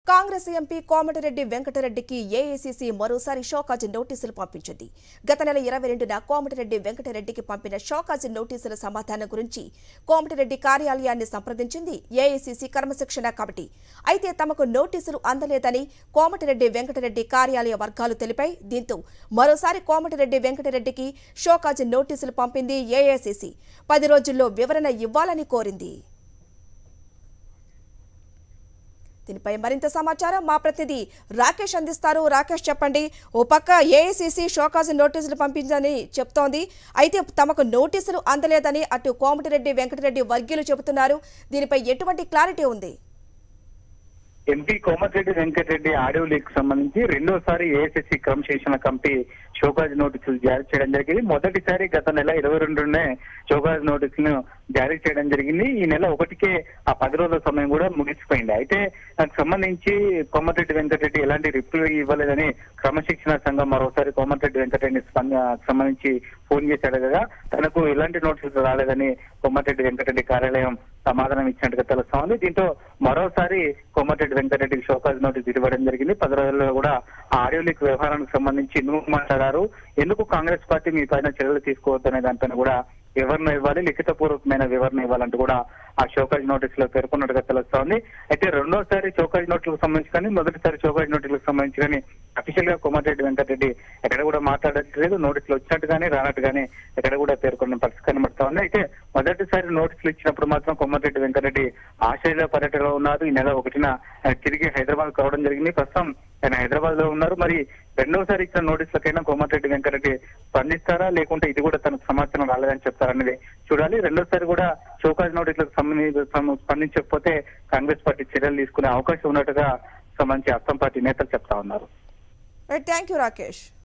Congress MP Komatireddy వెంకటరెడ్డికి AICC మరోసారి show cause నోటీసులు పంపించింది గత నెల ఇరవై రెండున కోమటిరెడ్డి వెంకటరెడ్డికి పంపిన షోకాజ్ నోటీసుల సమాధానం గురించి కోమటిరెడ్డి కార్యాలయాన్ని సంప్రదించింది ఏఐసీసీ క్రమశిక్షణ కమిటీ అయితే తమకు నోటీసులు అందలేదని కోమటిరెడ్డి వెంకటరెడ్డి కార్యాలయ వర్గాలు తెలిపాయి దీంతో మరోసారి కోమటిరెడ్డి వెంకటరెడ్డికి షోకాజ్ నోటీసులు పంపింది ఏఐసీసీ పది రోజుల్లో వివరణ ఇవ్వాలని కోరింది దీనిపై మరింత సమాచారం మా ప్రతినిధి రాకేష్ అందిస్తారు రాకేష్ చెప్పండి ఓ పక్క ఏఐసీసీ షోకాజ్ నోటీసులు పంపించని చెప్తోంది అయితే తమకు నోటీసులు అందలేదని అటు కోమటిరెడ్డి వెంకటరెడ్డి వర్గీయులు చెబుతున్నారు దీనిపై ఎటువంటి క్లారిటీ ఉంది MP Komatireddy Venkatreddy audio leak సంబంధించి రెండోసారి ఏఎస్ఎస్సీ క్రమశిక్షణ కమిటీ షోకాజ్ నోటీసులు జారీ చేయడం జరిగింది మొదటిసారి గత నెల ఇరవై రెండునే షోకాజ్ నోటీసులను జారీ చేయడం జరిగింది ఈ నెల ఒకటికే ఆ పది రోజుల సమయం కూడా ముగిసిపోయింది అయితే దానికి సంబంధించి కోమటిరెడ్డి వెంకటరెడ్డి ఎలాంటి రిప్లై ఇవ్వలేదని క్రమశిక్షణ సంఘం మరోసారి కోమటిరెడ్డి వెంకటరెడ్డి స్పంద- సంబంధించి ఫోన్ చేశాడు కదా తనకు ఎలాంటి నోటీసులు రాలేదని కోమటిరెడ్డి వెంకటరెడ్డి కార్యాలయం సమాధానం ఇచ్చినట్టుగా తెలుస్తా ఉంది దీంతో మరోసారి కోమటిరెడ్డి వెంకటరెడ్డికి షోకాజ్ నోటీస్ ఇవ్వడం జరిగింది పది రోజుల్లో కూడా ఆ ఆడియో లీక్ వ్యవహారానికి సంబంధించి ఎందుకు మాట్లాడారు ఎందుకు కాంగ్రెస్ పార్టీ మీ పైన చర్యలు తీసుకోవద్దనే దానిపైన కూడా వివరణ ఇవ్వాలి లిఖిత పూర్వకమైన వివరణ ఇవ్వాలంటూ కూడా ఆ షోకాజ్ నోటీస్ లో పేర్కొన్నట్టుగా తెలుస్తోంది అయితే రెండోసారి షోకాజ్ నోట్లకు సంబంధించి కానీ మొదటిసారి షోకాజ్ నోటీసులకు సంబంధించి కానీ అఫీషియల్ గా కోమటిరెడ్డి వెంకటరెడ్డి ఎక్కడ కూడా మాట్లాడట్లేదు నోటీసులు వచ్చినట్టుగానే రానట్టుగానే ఎక్కడ కూడా పేర్కొన్న పరిస్థితి కనబడతా ఉంది అయితే మొదటిసారి నోటీసులు ఇచ్చినప్పుడు మాత్రం కోమటిరెడ్డి వెంకటరెడ్డి ఆస్ట్రేలియా పర్యటనలో ఉన్నారు ఈ నెల ఒకటిన ఆయన తిరిగి హైదరాబాద్ కావడం జరిగింది ప్రస్తుతం ఆయన హైదరాబాద్ లో ఉన్నారు మరి రెండోసారి ఇచ్చిన నోటీసులకైనా కోమటిరెడ్డి వెంకటరెడ్డి స్పందిస్తారా లేకుంటే ఇది కూడా తనకు సమాచారం రాలేదని చెప్తారనేది చూడాలి రెండోసారి కూడా షోకాజ్ నోటీసులకు సంబంధించి సం- స్పందించకపోతే కాంగ్రెస్ పార్టీ చర్యలు తీసుకునే అవకాశం ఉన్నట్టుగా సంబంధించి అస్సాం పార్టీ నేతలు చెప్తా ఉన్నారు థ్యాంక్ యూ రాకేష్